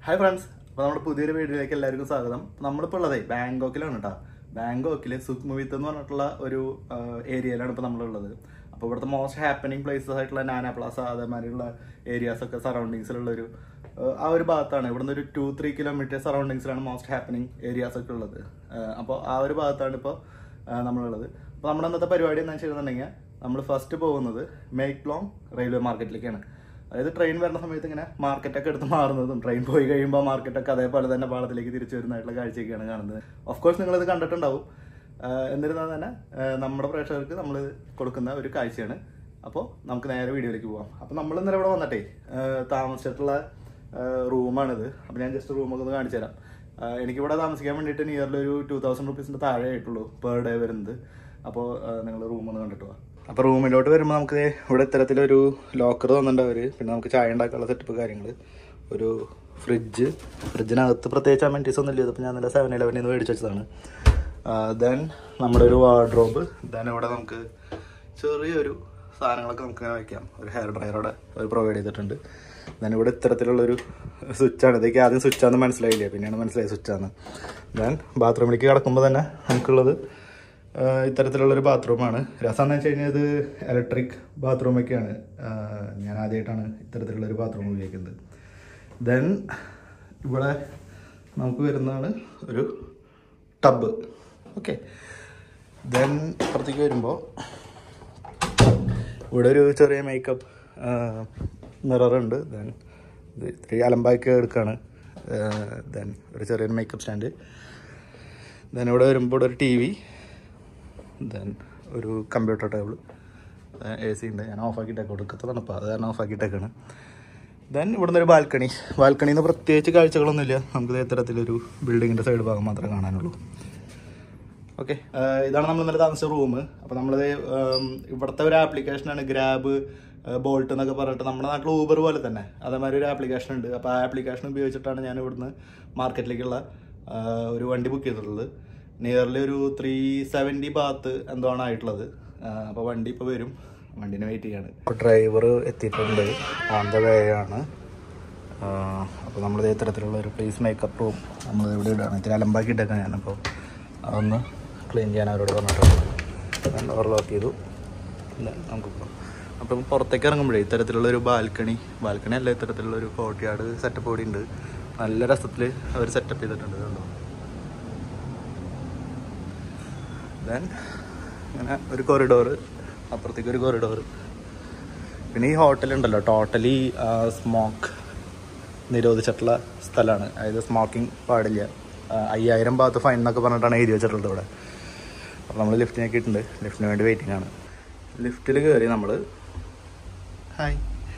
Hi friends അപ്പോൾ നമ്മുടെ പുതിയൊരു വീഡിയോയിലേക്ക് എല്ലാവർക്കും സ്വാഗതം നമ്മളിപ്പോൾ ഉള്ളതേ ബാങ്കോക്കിലാണ് കേട്ടോ ബാങ്കോക്കിൽ സുഖ്മുവിത്ത് എന്ന് പറഞ്ഞിട്ടുള്ള ഒരു ഏരിയയിലാണ് ഇപ്പോൾ നമ്മളുള്ളത് അപ്പോൾ ഇവിടുത്തെ മോസ്റ്റ് ഹാപ്പനിങ് പ്ലേസസ് ആയിട്ടുള്ള നാന പ്ലാസ അതേമാതിരിയുള്ള ഏരിയാസ് ഒക്കെ സറൗണ്ടിങ്സിലുള്ള ഒരു ആഹ് ആ ഒരു ഭാഗത്താണ് ഇവിടുന്ന് ഒരു ടു ത്രീ കിലോമീറ്റർ സറൗണ്ടിങ്സിലാണ് മോസ്റ്റ് ഹാപ്പനിങ് ഏരിയാസ് ഒക്കെ ഉള്ളത് അപ്പോൾ ആ ഒരു ഭാഗത്താണ് ഇപ്പോൾ നമ്മളുള്ളത് അപ്പോൾ നമ്മുടെ അന്നത്തെ പരിപാടി എന്താണെന്ന് വെച്ചിട്ടുണ്ടെങ്കിൽ നമ്മൾ ഫസ്റ്റ് പോകുന്നത് മേക്ക് ലോങ് റെയിൽവേ മാർക്കറ്റിലേക്കാണ് അതായത് ട്രെയിൻ വരുന്ന സമയത്ത് ഇങ്ങനെ മാർക്കറ്റൊക്കെ എടുത്ത് മാറുന്നതും ട്രെയിൻ പോയി കഴിയുമ്പോൾ മാർക്കറ്റൊക്കെ അതേപോലെ തന്നെ പാളത്തിലേക്ക് തിരിച്ചു വരുന്നതായിട്ടുള്ള കാഴ്ചയൊക്കെയാണ് കാണുന്നത് ഓഫ് കോഴ്സ് നിങ്ങളിത് കണ്ടിട്ടുണ്ടാവും ആഹ് എന്നിരുന്നാൽ തന്നെ ആഹ് നമ്മുടെ പ്രേക്ഷകർക്ക് നമ്മൾ കൊടുക്കുന്ന ഒരു കാഴ്ചയാണ് അപ്പോൾ നമുക്ക് നേരെ വീഡിയോയിലേക്ക് പോകാം അപ്പോൾ നമ്മൾ ഇന്നലെ ഇവിടെ വന്നിട്ടേ ആഹ് താമസിച്ചിട്ടുള്ള റൂമാണിത് അപ്പോൾ ഞാൻ ജസ്റ്റ് റൂമൊക്കെ ഒന്ന് കാണിച്ചു തരാം ആഹ് എനിക്കിവിടെ താമസിക്കാൻ വേണ്ടിയിട്ട് നിയർലി ഒരു ടു തൗസൻഡ് റുപ്പീസിൻ്റെ താഴെ ആയിട്ടുള്ളൂ പെർ ഡേ വരുന്നത് അപ്പോൾ നിങ്ങൾ റൂം ഒന്ന് കണ്ടിട്ട് പോവാം അപ്പോൾ റൂമിലോട്ട് വരുമ്പോൾ നമുക്ക് ദേ ഇവിടെ ഇത്തരത്തിലൊരു ലോക്കർ തന്നിട്ടുണ്ട് അവർ പിന്നെ നമുക്ക് ചായ ഉണ്ടാക്കാനുള്ള സെറ്റപ്പ് കാര്യങ്ങൾ ഒരു ഫ്രിഡ്ജ് ഫ്രിഡ്ജിനകത്ത് പ്രത്യേകിച്ച് അമെൻറ്റീസ് ഒന്നും ഇല്ല ഇതിപ്പോൾ ഞാൻ നല്ല സെവൻ ഇലവനിൽ നിന്ന് മേടിച്ച് വെച്ചതാണ് ദെൻ നമ്മുടെ ഒരു വാർഡ്രോബ് ദെൻ ഇവിടെ നമുക്ക് ചെറിയൊരു സാധനങ്ങളൊക്കെ നമുക്ക് ഇങ്ങനെ വയ്ക്കാം ഒരു ഹെയർ ഡ്രയറോടെ അവർ പ്രൊവൈഡ് ചെയ്തിട്ടുണ്ട് ദെൻ ഇവിടെ ഇത്തരത്തിലുള്ളൊരു സ്വിച്ചാണ് ഇതൊക്കെ ആദ്യം സ്വിച്ചാന്ന് മനസ്സിലായില്ല പിന്നെയാണ് മനസ്സിലായത് സ്വിച്ചാന്ന് ദെൻ ബാത്റൂമിലേക്ക് കിടക്കുമ്പോൾ തന്നെ നമുക്കുള്ളത് ആഹ് ഇത്തരത്തിലുള്ളൊരു ബാത്റൂമാണ് രസം എന്ന് വെച്ച് കഴിഞ്ഞാൽ ഇത് ഇലക്ട്രിക് ബാത്റൂമൊക്കെയാണ് ആഹ് ഞാൻ ആദ്യമായിട്ടാണ് ഇത്തരത്തിലുള്ളൊരു ബാത്റൂം ഉപയോഗിക്കുന്നത് ദെൻ ഇവിടെ നമുക്ക് വരുന്നതാണ് ഒരു ടബ് ഓക്കെ ദെൻ അപ്പുറത്തേക്ക് വരുമ്പോൾ ഇവിടെ ഒരു ചെറിയ മേക്കപ്പ് മിററുണ്ട് ദെൻ ഇത് ഇത്തിരി അലമ്പാക്കി എടുക്കുകയാണ് ദെൻ ഒരു ചെറിയൊരു മേക്കപ്പ് സ്റ്റാൻഡ് ദെൻ ഇവിടെ വരുമ്പോൾ ഇവിടെ ഒരു ടി വി ദെൻ ഒരു കമ്പ്യൂട്ടർ ടേബിൾ എ സി ഉണ്ട് ഞാൻ ഓഫാക്കിയിട്ടേക്ക് കൊടുക്കത്തെ തണുപ്പാണ് അത് കാരണം ഓഫാക്കിയിട്ടേക്കാണ് ദെൻ ഇവിടുന്ന് ഒരു ബാൽക്കണി ബാൽക്കണിയിൽ നിന്ന് പ്രത്യേകിച്ച് കാഴ്ചകളൊന്നുമില്ല നമുക്ക് ദേ ഇത്തരത്തിലൊരു ബിൽഡിങ്ങിൻ്റെ സൈഡ് ഭാഗം മാത്രമേ കാണാനുള്ളൂ ഓക്കെ ഇതാണ് നമ്മൾ ഇന്നലെ താമസിച്ച റൂം അപ്പോൾ നമ്മളിത് ഉം, ഇവിടുത്തെ ഒരു ആപ്ലിക്കേഷനാണ് ഗ്രാബ് ബോൾട്ട് എന്നൊക്കെ പറഞ്ഞിട്ട് നമ്മുടെ നാട്ടിൽ ഊബർ പോലെ തന്നെ അതേമാതിരി ഒരു ആപ്ലിക്കേഷൻ ഉണ്ട് അപ്പോൾ ആ ആപ്ലിക്കേഷൻ ഉപയോഗിച്ചിട്ടാണ് ഞാൻ ഇവിടുന്ന് മാർക്കറ്റിലേക്കുള്ള ആ, ഒരു വണ്ടി ബുക്ക് ചെയ്തിട്ടുള്ളത് നിയർലി ഒരു ത്രീ സെവൻറ്റി ഭാഗത്ത് എന്തോ ആണ് ആയിട്ടുള്ളത് അപ്പോൾ വണ്ടി ഇപ്പോൾ വരും വണ്ടീനെ വെയിറ്റ് ചെയ്യാണ് ഡ്രൈവർ എത്തിയിട്ടുണ്ട് ഓൺ ദ വേ ആണ് അപ്പോൾ നമ്മൾ ഇത്തരത്തിലുള്ള ഒരു പ്ലേസ് മേക്കപ്പ് റൂം നമ്മൾ ഇവിടെ ഇടാണ് ഇത്തിരി അലമ്പാക്കിയിട്ടൊക്കെ ഞാനപ്പോൾ അതൊന്ന് ക്ലീൻ ചെയ്യാൻ അവരോട് പറഞ്ഞിട്ടുണ്ട് ഡോർ ലോക്ക് ചെയ്തു പിന്നെ നമുക്ക് പോകാം അപ്പം പുറത്തേക്ക് ഇറങ്ങുമ്പോഴേ ഇത്തരത്തിലുള്ള ഒരു ബാൽക്കണി ബാൽക്കണി അല്ല ഇത്തരത്തിലുള്ള ഒരു കോർട്ട്യാർഡ് സെറ്റപ്പ് കൂടി ഉണ്ട് നല്ല രസത്തിൽ അവർ സെറ്റപ്പ് ചെയ്തിട്ടുണ്ട് കണ്ടോ ദെൻ ഇങ്ങനെ ഒരു കൊറിഡോർ അപ്പുറത്തേക്ക് ഒരു കൊറിഡോർ പിന്നെ ഈ ഹോട്ടലുണ്ടല്ലോ ടോട്ടലി സ്മോക്ക് നിരോധിച്ചിട്ടുള്ള സ്ഥലമാണ് അതായത് സ്മോക്കിംഗ് പാടില്ല ആ, അയ്യായിരം ഭാഗത്ത് ഫൈൻ എന്നൊക്കെ പറഞ്ഞിട്ടാണ് എഴുതി വെച്ചിട്ടുള്ളത് ഇവിടെ അപ്പോൾ നമ്മൾ ലിഫ്റ്റിന് ആക്കിയിട്ടുണ്ട് ലിഫ്റ്റിന് വേണ്ടി വെയിറ്റിംഗ് ആണ് ലിഫ്റ്റിൽ കയറി നമ്മൾ ഹായ്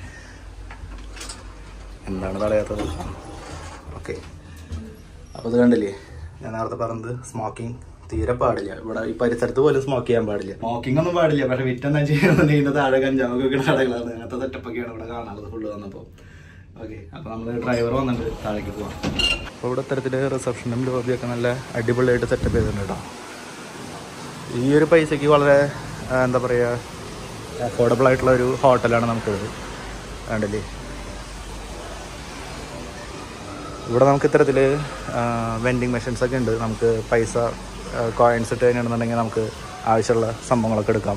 എന്താണ് പറയാത്തത് ഓക്കെ അപ്പോൾ ഇത് കണ്ടില്ലേ ഞാൻ നേരത്തെ പറഞ്ഞത് സ്മോക്കിംഗ് തീരെ പാടില്ല ഇവിടെ ഈ പരിസരത്ത് പോലും സ്മോക്ക് ചെയ്യാൻ പാടില്ല സ്മോക്കിംഗ് ഒന്നും പാടില്ല പക്ഷെ വിറ്റെന്താ ചെയ്യുന്നത് ഇതിന്റെ താഴെ കഞ്ചാവൊക്കെ വെക്കുന്ന കടകളാണ് അങ്ങനത്തെ സെറ്റപ്പൊക്കെയാണ് ഇവിടെ കാണാനുള്ളത് ഫുള്ള് വന്നപ്പോൾ ഓക്കെ അപ്പോൾ നമ്മൾ ഡ്രൈവർ വന്നിട്ട് താഴേക്ക് പോവാം അപ്പോൾ ഇവിടെ ഇത്തരത്തിൽ റിസപ്ഷനും ലോബിയൊക്കെ നല്ല അടിപൊളിയായിട്ട് സെറ്റപ്പ് ചെയ്തിട്ടുണ്ട് കേട്ടോ ഈ ഒരു പൈസയ്ക്ക് വളരെ ആ, എന്താ പറയുക അഫോർഡബിൾ ആയിട്ടുള്ള ഒരു ഹോട്ടലാണ് നമുക്കിത് വേണ്ടല്ലേ ഇവിടെ നമുക്ക് ഇത്തരത്തിൽ വെൻഡിങ് മെഷീൻസ് ഒക്കെ ഉണ്ട് നമുക്ക് പൈസ കോയിൻസ് ഇട്ട് കഴിഞ്ഞിട്ടുണ്ടെങ്കിൽ നമുക്ക് ആവശ്യമുള്ള സംഭവങ്ങളൊക്കെ എടുക്കാം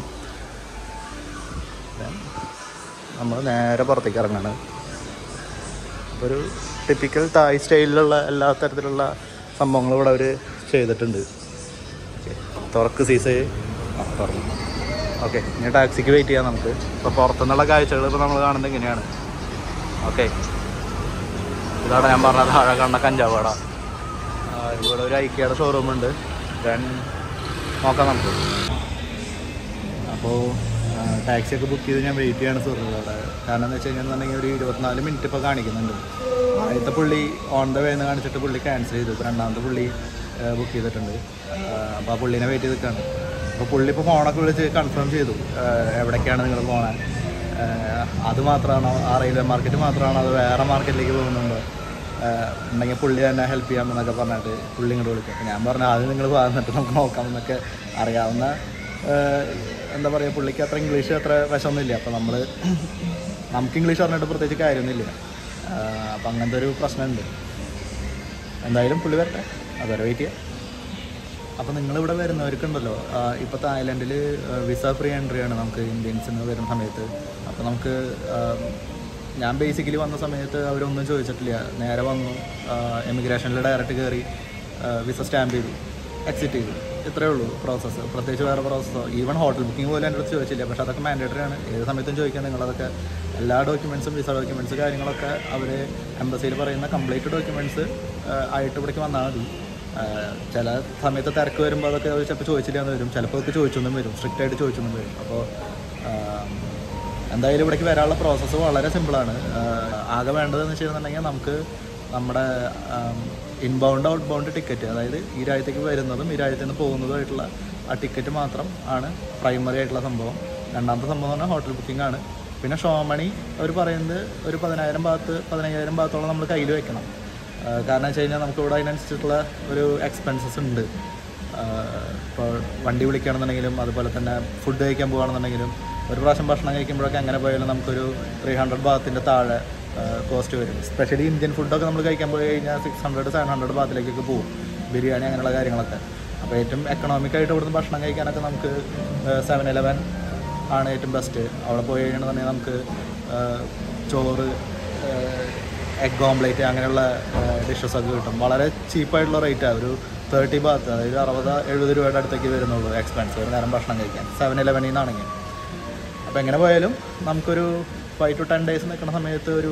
Then നമ്മൾ നേരെ പുറത്തേക്ക് ഇറങ്ങാണ് അപ്പോൾ ഒരു ടിപ്പിക്കൽ തായ് സ്റ്റൈലിലുള്ള എല്ലാ തരത്തിലുള്ള സംഭവങ്ങളും ഇവിടെ അവർ ചെയ്തിട്ടുണ്ട് ഓക്കെ തുറക്ക് സീസ് ആ തുറന്നു ഓക്കെ ഇനി ടാക്സിക്ക് വെയിറ്റ് ചെയ്യാം നമുക്ക് ഇപ്പോൾ പുറത്തുനിന്നുള്ള കാഴ്ചകൾ ഇപ്പോൾ നമ്മൾ കാണുന്നത് ഇങ്ങനെയാണ് ഓക്കെ ഇതാണ് ഞാൻ പറഞ്ഞ താഴെ കണ്ട കഞ്ചാവ് കട ആ, ഇവിടെ ഒരു ഐക്യയുടെ ഷോറൂം ഉണ്ട് ദെൻ നോക്കാം നമുക്ക് അപ്പോൾ ടാക്സി ഒക്കെ ബുക്ക് ചെയ്ത് ഞാൻ വെയിറ്റ് ചെയ്യാണ് സുഹൃത്തുക്കൾ അവിടെ കാരണം എന്ന് വെച്ച് കഴിഞ്ഞിട്ടുണ്ടെങ്കിൽ ഒരു ഇരുപത്തിനാല് മിനിറ്റ് ഇപ്പോൾ കാണിക്കുന്നുണ്ട് ആദ്യത്തെ പുള്ളി ഓൺ ദ വേന്ന് കാണിച്ചിട്ട് പുള്ളി ക്യാൻസൽ ചെയ്തു ഇപ്പോൾ രണ്ടാമത്തെ പുള്ളി ബുക്ക് ചെയ്തിട്ടുണ്ട് അപ്പോൾ ആ പുള്ളീനെ വെയിറ്റ് ചെയ്ത് നിൽക്കുകയാണ് അപ്പോൾ പുള്ളി ഇപ്പോൾ ഫോണൊക്കെ വിളിച്ച് കൺഫേം ചെയ്തു ആ, എവിടേക്കാണ് നിങ്ങൾ പോകണത് അത് മാത്രമാണോ ആ റെയിൽവേ മാർക്കറ്റ് മാത്രമാണോ അത് വേറെ മാർക്കറ്റിലേക്ക് പോകുന്നുണ്ടോ ആഹ് ഉണ്ടെങ്കിൽ പുള്ളി തന്നെ ഹെൽപ്പ് ചെയ്യാമെന്നൊക്കെ പറഞ്ഞിട്ട് പുള്ളി ഇങ്ങോട്ട് വിളിക്കും അപ്പോൾ ഞാൻ പറഞ്ഞു ആദ്യം നിങ്ങൾ വന്നിട്ട് നമുക്ക് നോക്കാമെന്നൊക്കെ അറിയാവുന്ന ആഹ് എന്താ പറയുക പുള്ളിക്ക് അത്ര ഇംഗ്ലീഷ് അത്ര വശമൊന്നുമില്ല അപ്പോൾ നമ്മൾ നമുക്ക് ഇംഗ്ലീഷ് പറഞ്ഞിട്ട് പ്രത്യേകിച്ച് കാര്യമൊന്നുമില്ല അപ്പം അങ്ങനത്തെ ഒരു പ്രശ്നമുണ്ട് എന്തായാലും പുള്ളി വരട്ടെ അതുവരെ വെയിറ്റ് ചെയ്യാം അപ്പോൾ നിങ്ങളിവിടെ വരുന്നവർക്കുണ്ടല്ലോ ഇപ്പോൾ തായ്ലൻഡിൽ വിസ ഫ്രീ എൻട്രി ആണ് നമുക്ക് ഇന്ത്യൻസിന് വരുന്ന സമയത്ത് അപ്പോൾ നമുക്ക് ആ, ഞാൻ ബേസിക്കലി വന്ന സമയത്ത് അവരൊന്നും ചോദിച്ചിട്ടില്ല നേരെ വന്നു എമിഗ്രേഷനിൽ ഡയറക്റ്റ് കയറി വിസ സ്റ്റാമ്പ് ചെയ്തു എക്സിറ്റ് ചെയ്തു ഇത്രയേ ഉള്ളൂ പ്രോസസ്സ് പ്രത്യേകിച്ച് വേറെ പ്രോസസ്സോ ഈവൻ ഹോട്ടൽ ബുക്കിംഗ് പോലും എൻ്റെ അടുത്ത് ചോദിച്ചില്ല പക്ഷേ അതൊക്കെ മാൻഡേറ്ററി ആണ് ഏത് സമയത്തും ചോദിക്കാൻ നിങ്ങളതൊക്കെ എല്ലാ ഡോക്യുമെൻറ്റ്സും വിസ ഡോക്യുമെൻറ്റ്സ് കാര്യങ്ങളൊക്കെ അവർ എംബസിയിൽ പറയുന്ന കംപ്ലീറ്റ് ഡോക്യുമെൻറ്റ്സ് ആയിട്ട് ഇവിടേക്ക് വന്നാൽ മതി ആഹ് ചില സമയത്ത് തിരക്ക് വരുമ്പോൾ അതൊക്കെ അവർ ചിലപ്പോൾ ചോദിച്ചില്ല എന്ന് വരും ചിലപ്പോൾ ഒക്കെ ചോദിച്ചൊന്നും വരും സ്ട്രിക്റ്റ് ആയിട്ട് ചോദിച്ചൊന്നും വരും അപ്പോൾ എന്തായാലും ഇവിടേക്ക് വരാനുള്ള പ്രോസസ്സ് വളരെ സിമ്പിളാണ് ആകെ വേണ്ടതെന്ന് വെച്ചിട്ടുണ്ടെങ്കിൽ നമുക്ക് നമ്മുടെ ഇൻബൗണ്ട് ഔട്ട് ബൗണ്ട് ടിക്കറ്റ് അതായത് ഈ രാജ്യത്തേക്ക് വരുന്നതും ഈ രാജ്യത്ത് നിന്ന് പോകുന്നതുമായിട്ടുള്ള ആ ടിക്കറ്റ് മാത്രം ആണ് പ്രൈമറി ആയിട്ടുള്ള സംഭവം രണ്ടാമത്തെ സംഭവം എന്ന് പറഞ്ഞാൽ ഹോട്ടൽ ബുക്കിംഗ് ആണ് പിന്നെ ഷോ മണി അവർ പറയുന്നത് ഒരു പതിനായിരം ഭാഗത്ത് പതിനയ്യായിരം ഭാഗത്തോളം നമ്മൾ കയ്യിൽ വെക്കണം ആഹ് കാരണം വെച്ച് കഴിഞ്ഞാൽ നമുക്ക് ഇവിടെ അതിനനുസരിച്ചിട്ടുള്ള ഒരു എക്സ്പെൻസസ് ഉണ്ട് ഇപ്പോൾ വണ്ടി വിളിക്കുകയാണെന്നുണ്ടെങ്കിലും അതുപോലെ തന്നെ ഫുഡ് കഴിക്കാൻ പോകുകയാണെന്നുണ്ടെങ്കിലും ഒരു പ്രാവശ്യം ഭക്ഷണം കഴിക്കുമ്പോഴൊക്കെ അങ്ങനെ പോയാലും നമുക്കൊരു ത്രീ ഹൺഡ്രഡ് ഭാഗത്തിൻ്റെ താഴെ കോസ്റ്റ് വരും സ്പെഷ്യലി ഇന്ത്യൻ ഫുഡൊക്കെ നമ്മൾ കഴിക്കാൻ പോയി കഴിഞ്ഞാൽ സിക്സ് ഹൺഡ്രഡ് സെവൻ ഹൺഡ്രഡ് ഭാഗത്തിലേക്കൊക്കെ പോകും ബിരിയാണി അങ്ങനെയുള്ള കാര്യങ്ങളൊക്കെ അപ്പോൾ ഏറ്റവും എക്കണോമിക്കായിട്ട് ഇവിടുന്ന് ഭക്ഷണം കഴിക്കാനൊക്കെ നമുക്ക് സെവൻ ഇലവൻ ആണ് ഏറ്റവും ബെസ്റ്റ് അവിടെ പോയി കഴിഞ്ഞിട്ടുണ്ടെങ്കിൽ നമുക്ക് ആഹ് ചോറ് എഗ് ഓംലേറ്റ് അങ്ങനെയുള്ള ഡിഷസ് ഒക്കെ കിട്ടും വളരെ ചീപ്പായിട്ടുള്ള റേറ്റാണ് ഒരു തേർട്ടി ബാത്ത് അതായത് അറുപത് എഴുപത് രൂപയുടെ അടുത്തേക്ക് വരുന്നുള്ളൂ എക്സ്പെൻസ് ഒരു നേരം ഭക്ഷണം കഴിക്കാൻ സെവൻ ഇലവനിൽ നിന്നാണെങ്കിൽ അപ്പോൾ എങ്ങനെ പോയാലും നമുക്കൊരു ഫൈവ് ടു ടെൻ ഡേയ്സ് നിൽക്കുന്ന സമയത്ത് ഒരു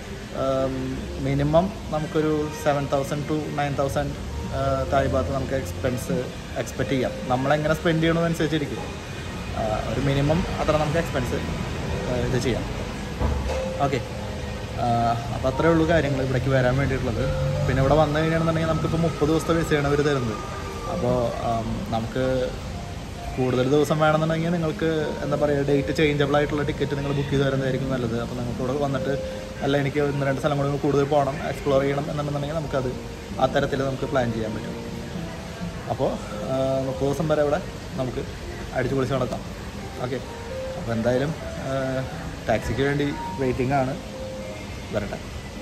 മിനിമം നമുക്കൊരു seven thousand two nine thousand താഴെ ഭാഗത്ത് നമുക്ക് എക്സ്പെൻസ് എക്സ്പെക്റ്റ് ചെയ്യാം നമ്മളെങ്ങനെ സ്പെൻഡ് ചെയ്യണമെന്നനുസരിച്ചിരിക്കും ആ, ഒരു മിനിമം അത്ര നമുക്ക് എക്സ്പെൻസ് ഇത് ചെയ്യാം ഓക്കെ അപ്പോൾ അത്രേ ഉള്ളൂ കാര്യങ്ങൾ ഇവിടേക്ക് വരാൻ വേണ്ടിയിട്ടുള്ളത് പിന്നെ ഇവിടെ വന്നു കഴിഞ്ഞാണെന്നുണ്ടെങ്കിൽ നമുക്കിപ്പോൾ മുപ്പത് ദിവസത്തെ വിസയാണ് ഇവർ തരുന്നത് അപ്പോൾ നമുക്ക് കൂടുതൽ ദിവസം വേണമെന്നുണ്ടെങ്കിൽ നിങ്ങൾക്ക് എന്താ പറയുക ഡേറ്റ് ചേഞ്ചബിൾ ആയിട്ടുള്ള ടിക്കറ്റ് നിങ്ങൾ ബുക്ക് ചെയ്ത് തരുന്നതായിരിക്കും നല്ലത് അപ്പോൾ നിങ്ങൾക്ക് ഇവിടെ വന്നിട്ട് അല്ല എനിക്ക് ഒന്ന് രണ്ട് സ്ഥലം കൂടി കൂടുതൽ പോകണം എക്സ്പ്ലോർ ചെയ്യണം എന്നുണ്ടെന്നുണ്ടെങ്കിൽ നമുക്കത് ആ തരത്തിൽ നമുക്ക് പ്ലാൻ ചെയ്യാൻ പറ്റും അപ്പോൾ മുപ്പത് ദിവസം വരെ ഇവിടെ നമുക്ക് അടിച്ചു പൊളിച്ച് നടക്കാം ഓക്കെ അപ്പോൾ എന്തായാലും ടാക്സിക്ക് വേണ്ടി വെയിറ്റിംഗ് ആണ് വരട്ടെ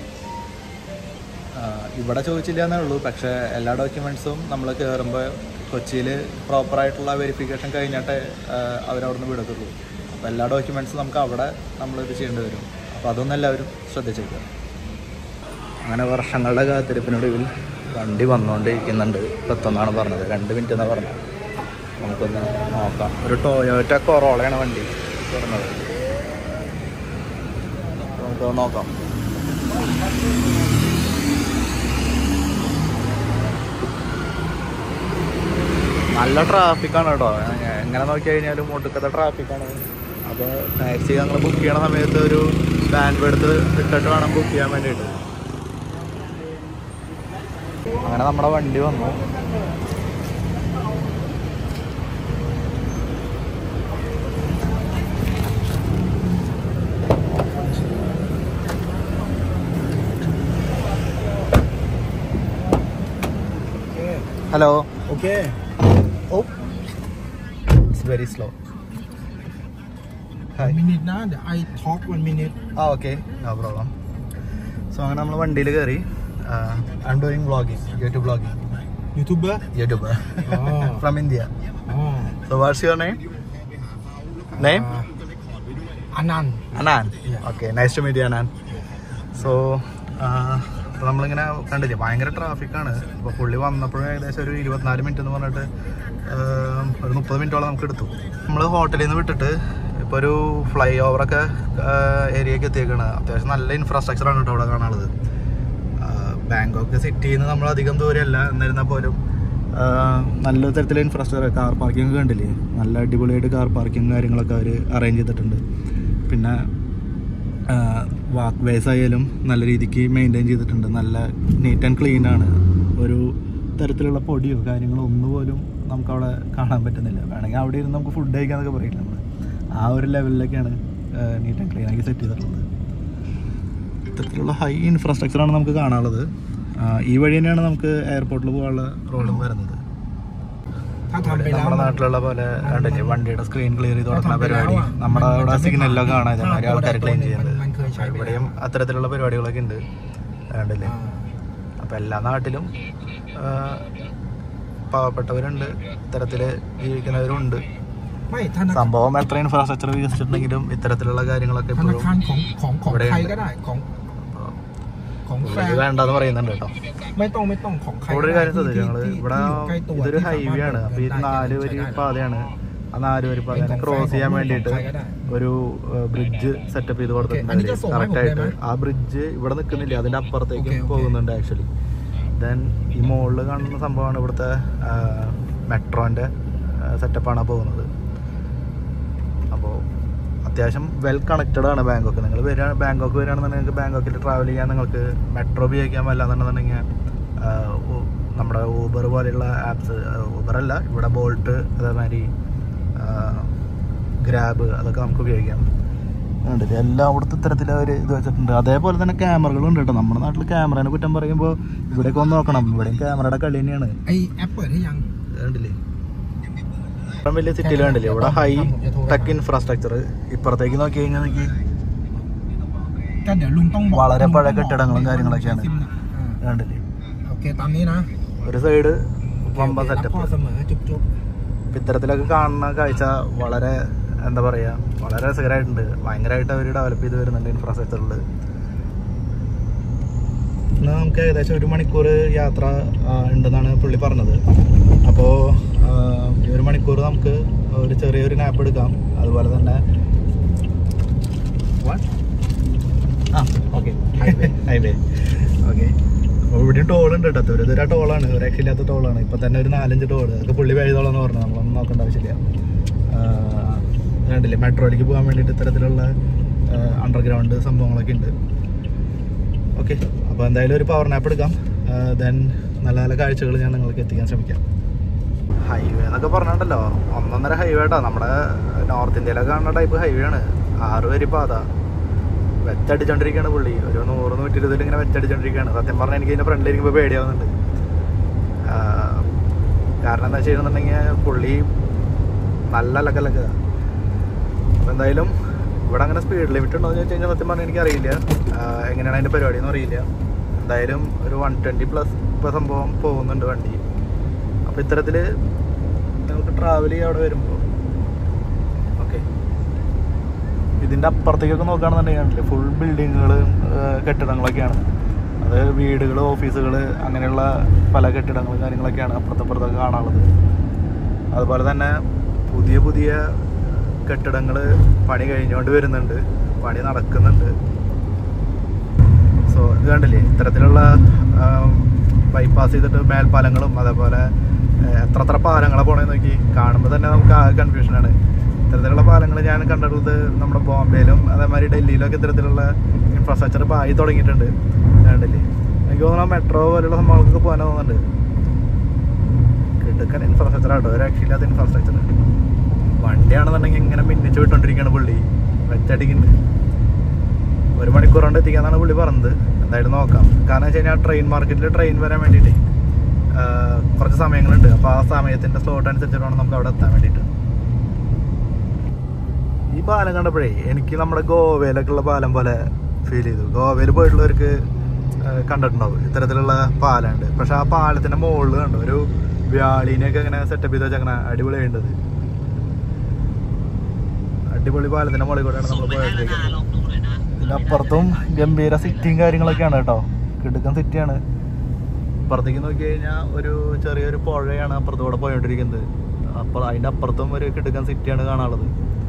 ആ, ഇവിടെ ചോദിച്ചില്ല എന്നേ ഉള്ളൂ പക്ഷേ എല്ലാ ഡോക്യുമെൻറ്റ്സും നമ്മൾ കയറുമ്പോൾ കൊച്ചിയിൽ പ്രോപ്പറായിട്ടുള്ള വെരിഫിക്കേഷൻ കഴിഞ്ഞിട്ടേ അവരവിടുന്ന് വിടത്തുള്ളൂ അപ്പോൾ എല്ലാ ഡോക്യുമെൻറ്റ്സും നമുക്ക് അവിടെ നമ്മളിത് ചെയ്യേണ്ടി വരും അപ്പോൾ അതൊന്നും എല്ലാവരും ശ്രദ്ധിച്ചേക്കുക അങ്ങനെ വർഷങ്ങളുടെ കാത്തിരിപ്പിനൊടുവിൽ വണ്ടി വന്നുകൊണ്ടിരിക്കുന്നുണ്ട് പത്തൊന്നാണ് പറഞ്ഞത് രണ്ട് മിനിറ്റ് എന്നാണ് പറഞ്ഞത് നമുക്കൊന്ന് നോക്കാം ഒരു ടൊയോറ്റ കൊറോളയാണ് വണ്ടി പറഞ്ഞത് നമുക്ക് നോക്കാം നല്ല ട്രാഫിക്കാണ് കേട്ടോ എ- എങ്ങനെ നോക്കി കഴിഞ്ഞാലും ഒടുക്കത്തെ ട്രാഫിക്കാണ് അപ്പോൾ ടാക്സി ഞങ്ങൾ ബുക്ക് ചെയ്യണ സമയത്ത് ഒരു ബാൻഡ് എടുത്ത് ഇട്ടിട്ട് വേണം ബുക്ക് ചെയ്യാൻ വേണ്ടിയിട്ട് അങ്ങനെ നമ്മുടെ വണ്ടി വന്നു hello Okay. Oh it's very slow One minute now. I talk one minute. ആ ഓക്കെ നോ പ്രോബ്ലം സോ അങ്ങനെ നമ്മൾ വണ്ടിയിൽ കയറി I am doing vlogging YouTube vlogging YouTuber. YouTube Oh. From India oh. So what's your name name Uh, Anand. അനാൻ Yeah. Okay nice to meet you അനാൻ so അപ്പോൾ നമ്മളിങ്ങനെ കണ്ടില്ലേ ഭയങ്കര ട്രാഫിക്കാണ് അപ്പോൾ പുള്ളി വന്നപ്പോഴും ഏകദേശം ഒരു ഇരുപത്തിനാല് മിനിറ്റ് എന്ന് പറഞ്ഞിട്ട് ആ, ഒരു മുപ്പത് മിനിറ്റോളം നമുക്ക് എടുത്തു നമ്മൾ ഹോട്ടലിൽ നിന്ന് വിട്ടിട്ട് ഇപ്പോൾ ഒരു ഫ്ലൈ ഓവറൊക്കെ ഏരിയക്ക് എത്തിയേക്കാണ് അത്യാവശ്യം നല്ല ഇൻഫ്രാസ്ട്രക്ചറാണ് കേട്ടോ അവിടെ കാണാനുള്ളത് ആ, ബാങ്കോക്ക് സിറ്റിയിൽ നിന്ന് നമ്മൾ അധികം ദൂരമല്ല എന്നിരുന്നാൽ പോലും ആ, നല്ല തരത്തിലുള്ള ഇൻഫ്രാസ്ട്രക്ചർ കാർ പാർക്കിംഗ് കണ്ടില്ലേ നല്ല അടിപൊളിയായിട്ട് കാർ പാർക്കിംഗ് കാര്യങ്ങളൊക്കെ അവർ അറേഞ്ച് ചെയ്തിട്ടുണ്ട് പിന്നെ വാക്ക് വേസ് ആയാലും നല്ല രീതിക്ക് മെയിൻറ്റെയിൻ ചെയ്തിട്ടുണ്ട് നല്ല നീറ്റ് ആൻഡ് ക്ലീൻ ആണ് ഒരു തരത്തിലുള്ള പൊടിയോ കാര്യങ്ങളോ ഒന്നുപോലും നമുക്കവിടെ കാണാൻ പറ്റുന്നില്ല വേണമെങ്കിൽ അവിടെ ഇരുന്ന് നമുക്ക് ഫുഡ് കഴിക്കാന്നൊക്കെ പറയില്ല നമ്മൾ ആ ഒരു ലെവലിലൊക്കെയാണ് നീറ്റ് ആൻഡ് ക്ലീൻ ആക്കി സെറ്റ് ചെയ്തിട്ടുള്ളത് ഇത്തരത്തിലുള്ള ഹൈ ഇൻഫ്രാസ്ട്രക്ചറാണ് നമുക്ക് കാണാനുള്ളത് ആ, ഈ വഴി തന്നെയാണ് നമുക്ക് എയർപോർട്ടിൽ പോകാനുള്ള റോഡും വരുന്നത് ถ้าทำไปแล้ว നമ്മുടെ നാട്ടിലുള്ള പോലെ കണ്ടില്ലേ വണ്ടിയുടെ സ്ക്രീൻ ക്ലിയർ ചെയ്ത് കൊടുക്കുന്ന പരിപാടി നമ്മുടെ അവിടെ സിഗ്നലിലൊക്കെ കാണാൻ ഇതേമാതിരി ആൾക്കാർ ക്ലെയിം ചെയ്യുന്നത് มันเคยใช้ไปแล้ว ഇവിടെയും അത്തരത്തിലുള്ള പരിപാടികളൊക്കെ ഉണ്ട് കണ്ടില്ലേ അപ്പോൾ ഇപ്പം എല്ലാ നാട്ടിലും ആ, പാവപ്പെട്ടവരുണ്ട് ഇത്തരത്തിൽ ജീവിക്കുന്നവരുണ്ട് ไม่ธนาคาร സംഭവം എത്ര ഇൻഫ്രാസ്ട്രക്ചർ വികസിച്ചിട്ടുണ്ടെങ്കിലും ഇത്തരത്തിലുള്ള കാര്യങ്ങളൊക്കെ ธนา ഇപ്പോഴും คารของของของ ഇവിടെ ใคร ഉണ്ട്. ก็ได้ของของแฟ പുള്ളിക്ക് น വേണ്ടെന്ന് പറയുന്നുണ്ട് കേട്ടോ ไม่ต้องไม่ต้องของใคร ഇവിടെ ഒരു ก็ได้ കാര്യം ശ്രദ്ധിച്ചു ഞങ്ങള് ที่ ഇവിടെ ที่อยู่ใกล้ตัว ഇതൊരു ที่สามารถ ഹൈവേ ആണ് അപ്പൊ ഈ เดินได้ നാല് വരി ใช้ได้ പാതയാണ് ആ നാല് വരി പാത เป็นของ ക്രോസ് แฟน ചെയ്യാൻ ของลูก വേണ്ടിയിട്ട് ของใครก็ได้ ഒരു ബ്രിഡ്ജ് സെറ്റപ്പ് ചെയ്ത് Okay. അതിന്റെ സ്വഭാവം കറക്റ്റ് ആയിട്ട് ഒക്കെ ആ ബ്രിഡ്ജ് ഇവിടെ നിൽക്കുന്നില്ല അതിന്റെ അപ്പുറത്തേക്ക് Okay, okay. പോകുന്നുണ്ട് ആക്ച്വലി ദെൻ ഈ മുകളിൽ കാണുന്ന സംഭവമാണ് ഇവിടുത്തെ മെട്രോന്റെ സെറ്റപ്പാണ് പോകുന്നത് അപ്പോൾ അത്യാവശ്യം വെൽ കണക്റ്റഡ് ആണ് ബാങ്കോക്ക് നിങ്ങൾ വരിക ബാങ്കോക്ക് വരികയാണെന്നുണ്ടെങ്കിൽ നിങ്ങൾക്ക് ബാങ്കോക്കിൽ ട്രാവൽ ചെയ്യാൻ നിങ്ങൾക്ക് മെട്രോ ഉപയോഗിക്കാൻ വല്ലാന്നുണ്ടെന്നുണ്ടെങ്കിൽ നമ്മുടെ ഊബർ പോലെയുള്ള ആപ്സ് ഊബർ അല്ല ഇവിടെ ബോൾട്ട് അതേമാതിരി ഗ്രാബ് അതൊക്കെ നമുക്ക് ഉപയോഗിക്കാം ഉണ്ടല്ലേ എല്ലാം അവിടുത്തെ ഇത്തരത്തിൽ അവർ ഇത് വെച്ചിട്ടുണ്ട് അതേപോലെ തന്നെ ക്യാമറകളും ഉണ്ട് കേട്ടോ നമ്മുടെ നാട്ടിൽ ക്യാമറേനെ കുറ്റം പറയുമ്പോൾ ഇവിടെയൊക്കെ ഒന്ന് നോക്കണം ഇവിടെയും ക്യാമറയുടെ കളി തന്നെയാണ് ไอแอปเปิดให้ยัง കണ്ടില്ലേ ഇത്രയും വലിയ സിറ്റിയിൽ കണ്ടില്ലേ ഇവിടെ ഹൈ ടെക് ഇൻഫ്രാസ്ട്രക്ചർ ഇപ്പുറത്തേക്ക് നോക്കി കഴിഞ്ഞാൽ നോക്കി ก็เดี๋ยวลุงต้องบอก വളരെ ลุง പഴയ ต้องบอก കെട്ടിടങ്ങളും കാര്യങ്ങളൊക്കെയാണ് ซิมนะอ่า കണ്ടില്ലേ โอเคตามนี้นะ ഒരു സൈഡ് โอเค വമ്പ โอเครั സെറ്റപ്പ് พ่อเสมอจุ๊บจุ๊บ ഇത്തരത്തിലൊക്കെ കാണുന്ന കാഴ്ച വളരെ എന്താ പറയുക വളരെ രസകരമായിട്ടുണ്ട് ഭയങ്കരമായിട്ട് അവർ ഡെവലപ്പ് ചെയ്ത് വരുന്നുണ്ട് ഇൻഫ്രാസ്ട്രക്ചറിൽ എന്നാൽ നമുക്ക് ഏകദേശം ഒരു മണിക്കൂർ യാത്ര ആ, ഉണ്ടെന്നാണ് പുള്ളി പറഞ്ഞത് അപ്പോൾ ഈ ഒരു മണിക്കൂർ നമുക്ക് ഒരു ചെറിയൊരു നാപ്പ് എടുക്കാം അതുപോലെ തന്നെ What? ആ ഓക്കെ Highway. ഹൈവേ ഓക്കെ അപ്പോൾ ഇവിടെയും ടോൾ ഉണ്ട് കേട്ടോ ഒരു ഇതൊരു ടോളാണ് ഒരു രക്ഷയില്ലാത്ത ടോളാണ് ഇപ്പം തന്നെ ഒരു നാലഞ്ച് ടോൾ അതൊക്കെ പുള്ളി വഴുതോളെന്ന് പറഞ്ഞു നമ്മളൊന്നും നോക്കേണ്ട ആവശ്യമില്ല ആ, കണ്ടില്ലേ മെട്രോയിലേക്ക് പോകാൻ വേണ്ടിയിട്ട് ഇത്തരത്തിലുള്ള അണ്ടർഗ്രൗണ്ട് സംഭവങ്ങളൊക്കെ ഉണ്ട് ഓക്കെ അപ്പോൾ എന്തായാലും ഒരു പവർ നാപ്പ് എടുക്കാം ദെൻ നല്ല നല്ല കാഴ്ചകൾ ഞാൻ നിങ്ങൾക്ക് എത്തിക്കാൻ ശ്രമിക്കാം ഹൈവേ എന്നൊക്കെ പറഞ്ഞിട്ടുണ്ടല്ലോ ഒന്നൊന്നര ഹൈവേ കേട്ടോ നമ്മുടെ നോർത്ത് ഇന്ത്യയിലൊക്കെ കാണുന്ന ടൈപ്പ് ഹൈവേ ആണ് ആറ് വരി പാത വെച്ചടിച്ചോണ്ടിരിക്കുകയാണ് പുള്ളി ഒരു നൂറ് നൂറ്റി ഇരുപതിൽ ഇങ്ങനെ വെച്ചടിച്ചോണ്ടിരിക്കുകയാണ് സത്യം പറഞ്ഞാൽ എനിക്ക് ഇതിൻ്റെ ഫ്രണ്ടിലിരിക്കുമ്പോൾ പേടിയാവുന്നുണ്ട് ആ, കാരണം എന്താ ചെയ്യുന്നുണ്ടെങ്കിൽ പുള്ളി നല്ല ലക്കലക്ക അപ്പോൾ എന്തായാലും ഇവിടെ അങ്ങനെ സ്പീഡ് ലിമിറ്റ് ഉണ്ടോ എന്ന് ചോദിച്ചു കഴിഞ്ഞാൽ സത്യം പറഞ്ഞാൽ എനിക്കറിയില്ല ആ, എങ്ങനെയാണ് അതിൻ്റെ പരിപാടി എന്ന് അറിയില്ല എന്തായാലും ഒരു വൺ ട്വൻറ്റി പ്ലസ് ഇപ്പോൾ സംഭവം പോകുന്നുണ്ട് വണ്ടി അപ്പോൾ ഇത്തരത്തിൽ നമുക്ക് ട്രാവൽ ചെയ്യാം അവിടെ വരുമ്പോൾ ഓക്കെ ഇതിൻ്റെ അപ്പുറത്തേക്കൊക്കെ നോക്കുകയാണെന്നുണ്ടെങ്കിൽ ഫുൾ ബിൽഡിങ്ങുകൾ കെട്ടിടങ്ങളൊക്കെയാണ് അത് വീടുകൾ ഓഫീസുകൾ അങ്ങനെയുള്ള പല കെട്ടിടങ്ങളും കാര്യങ്ങളൊക്കെയാണ് അപ്പുറത്തപ്പുറത്തൊക്കെ കാണാനുള്ളത് അതുപോലെ തന്നെ പുതിയ പുതിയ കെട്ടിടങ്ങൾ പണി കഴിഞ്ഞുകൊണ്ട് വരുന്നുണ്ട് പണി നടക്കുന്നുണ്ട് സോ ഇത് കണ്ടില്ലേ ഇത്തരത്തിലുള്ള ബൈപ്പാസ് ചെയ്തിട്ട് മേൽപ്പാലങ്ങളും അതേപോലെ ആ, എത്ര എത്ര പാലങ്ങളാണ് പോണേന്ന് നോക്കി കാണുമ്പോൾ തന്നെ നമുക്ക് ആകെ കൺഫ്യൂഷനാണ് ഇത്തരത്തിലുള്ള പാലങ്ങൾ ഞാൻ കണ്ടിട്ടുള്ളത് നമ്മുടെ ബോംബെയിലും അതേമാതിരി ഡൽഹിയിലൊക്കെ ഇത്തരത്തിലുള്ള ഇൻഫ്രാസ്ട്രക്ചർ ഇപ്പോൾ ആയി തുടങ്ങിയിട്ടുണ്ട് കണ്ടില്ലേ എനിക്ക് തോന്നുന്നു മെട്രോ പോലെയുള്ള സംഭവങ്ങൾക്കൊക്കെ പോകാൻ തോന്നുന്നുണ്ട് കിടക്കൻ ഇൻഫ്രാസ്ട്രക്ചർ ആട്ടോ ഒരു രക്ഷയില്ലാത്ത ഇൻഫ്രാസ്ട്രക്ചർ വണ്ടിയാണെന്നുണ്ടെങ്കിൽ ഇങ്ങനെ മിന്നിച്ച് വിട്ടോണ്ടിരിക്കുകയാണ് പുള്ളി വെച്ചടിക്കുന്നുണ്ട് ഒരു മണിക്കൂർ കൊണ്ട് എത്തിക്കാന്നാണ് പുള്ളി പറഞ്ഞത് എന്തായാലും നോക്കാം കാരണം വെച്ച് കഴിഞ്ഞാൽ ട്രെയിൻ മാർക്കറ്റിൽ ട്രെയിൻ വരാൻ വേണ്ടിയിട്ട് കുറച്ച് സമയങ്ങളുണ്ട് അപ്പോൾ ആ സമയത്തിൻ്റെ സ്ലോട്ട് അനുസരിച്ചിട്ട് വേണം നമുക്ക് അവിടെ എത്താൻ വേണ്ടിയിട്ട് ഈ പാലം കണ്ടപ്പോഴേ എനിക്ക് നമ്മുടെ ഗോവയിലൊക്കെ ഉള്ള പാലം പോലെ ഫീൽ ചെയ്തു ഗോവയിൽ പോയിട്ടുള്ളവർക്ക് ആ, കണ്ടിട്ടുണ്ടാവും ഇത്തരത്തിലുള്ള പാലമുണ്ട് പക്ഷെ ആ പാലത്തിന്റെ മുകളിൽ കണ്ടു ഒരു വ്യാളീനെയൊക്കെ ഇങ്ങനെ സെറ്റപ്പ് ചെയ്ത് വെച്ചങ്ങനെ അടിപൊളിയായിട്ടത് അടിപൊളി പാലത്തിന്റെ മുകളിൽ കൂടെയാണ് നമ്മൾ പോയിട്ടിരിക്കുന്നത് ഇതിന്റെ അപ്പുറത്തും ഗംഭീര സിറ്റിയും കാര്യങ്ങളൊക്കെയാണ് കേട്ടോ കിടുക്കൻ സിറ്റിയാണ് അപ്പുറത്തേക്ക് നോക്കി കഴിഞ്ഞാൽ ഒരു ചെറിയൊരു പുഴയാണ് അപ്പുറത്തൂടെ പോയോണ്ടിരിക്കുന്നത് അപ്പോൾ അതിന്റെ അപ്പുറത്തും ഒരു കിടുക്കൻ സിറ്റിയാണ് കാണാനുള്ളത്